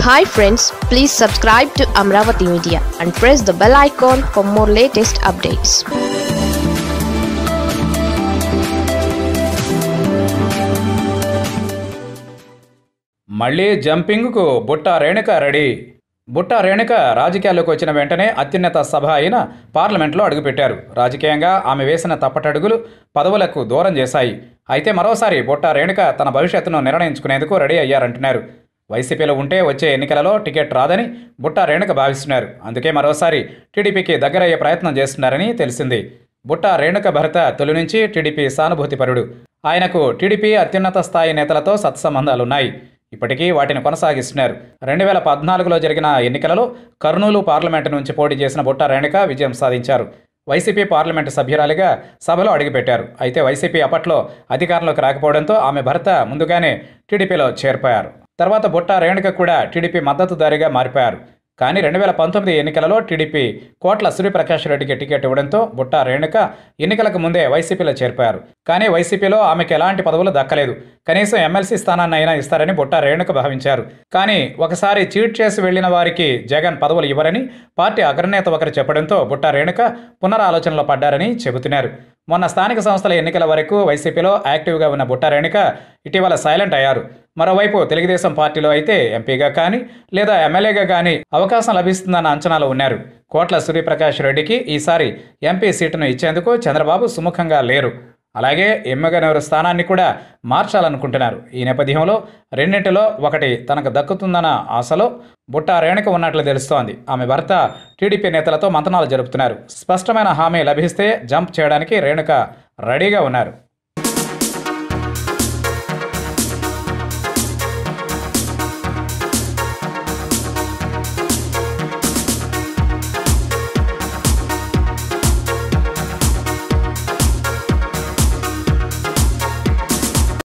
hi friends please subscribe to Amaravati media and press the bell icon for more latest updates మళ్ళీ జంపింగ్కు బుట్ట Renuka ready బుట్ట రేణుక రాజకీయాల్లోకి వచ్చిన వెంటనే అత్యున్నత సభ అయిన పార్లమెంట్లో అడుగుపెట్టారు రాజకీయంగా ఆమె వేసిన తప్పటడుగులు పదవులకు దూరం చేశాయి అయితే మరోసారి బుట్ట రేణుక తన భవిష్యత్తును నిర్ణయించుకునేందుకు రెడీ అయ్యారంటున్నారు వైసీపీలో ఉంటే వచ్చే ఎన్నికలలో టికెట్ రాదని బుట్ట రేణుక భావిస్తున్నారు అందుకే మరోసారి టీడీపీకి దగ్గరయ్యే ప్రయత్నం చేస్తున్నారని తెలిసింది బుట్ట రేణుక భరత తొలి నుంచి టీడీపీ సానుభూతిపరుడు ఆయనకు టీడీపీ అత్యున్నత స్థాయి నేతలతో సత్సంబంధాలున్నాయి ఇప్పటికీ వాటిని కొనసాగిస్తున్నారు రెండు వేల పద్నాలుగులో జరిగిన ఎన్నికలలో కర్నూలు పార్లమెంటు నుంచి పోటీ చేసిన బుట్ట రేణుక విజయం సాధించారు వైసీపీ పార్లమెంటు సభ్యురాలిగా సభలో అడుగుపెట్టారు అయితే వైసీపీ అప్పట్లో అధికారంలోకి రాకపోవడంతో ఆమె భర్త ముందుగానే టీడీపీలో చేరిపోయారు తర్వాత బుట్ట రేణుక కూడా టీడీపీ మద్దతుదారిగా మారిపోయారు కానీ రెండు వేల పంతొమ్మిది ఎన్నికలలో టీడీపీ కోట్ల సూర్యప్రకాష్ రెడ్డికి టికెట్ ఇవ్వడంతో బుట్ట రేణుక ఎన్నికలకు ముందే వైసీపీలో చేరిపోయారు కానీ వైసీపీలో ఆమెకు ఎలాంటి పదవులు దక్కలేదు కనీసం ఎమ్మెల్సీ స్థానాన్ని అయినా ఇస్తారని బుట్ట రేణుక భావించారు కానీ ఒకసారి చీట్ చేసి వెళ్లిన వారికి జగన్ పదవులు ఇవ్వరని పార్టీ అగ్రనేత ఒకరు చెప్పడంతో బుట్ట రేణుక పునరాలోచనలో పడ్డారని చెబుతున్నారు మొన్న స్థానిక సంస్థల ఎన్నికల వరకు వైసీపీలో యాక్టివ్గా ఉన్న బుట్ట రేణుక ఇటీవల సైలెంట్ అయ్యారు మరోవైపు తెలుగుదేశం పార్టీలో అయితే ఎంపీగా కానీ లేదా ఎమ్మెల్యేగా కానీ అవకాశం లభిస్తుందన్న అంచనాలో ఉన్నారు కోట్ల సూర్యప్రకాష్ రెడ్డికి ఈసారి ఎంపీ సీటును ఇచ్చేందుకు చంద్రబాబు సుముఖంగా లేరు అలాగే ఎమ్మెగనూరు స్థానాన్ని కూడా మార్చాలనుకుంటున్నారు ఈ నేపథ్యంలో రెండింటిలో ఒకటి తనకు దక్కుతుందన్న ఆశలో బుట్ట రేణుక ఉన్నట్లు తెలుస్తోంది ఆమె భర్త టీడీపీ నేతలతో మంతనాలు జరుపుతున్నారు స్పష్టమైన హామీ లభిస్తే జంప్ చేయడానికి రేణుక రెడీగా ఉన్నారు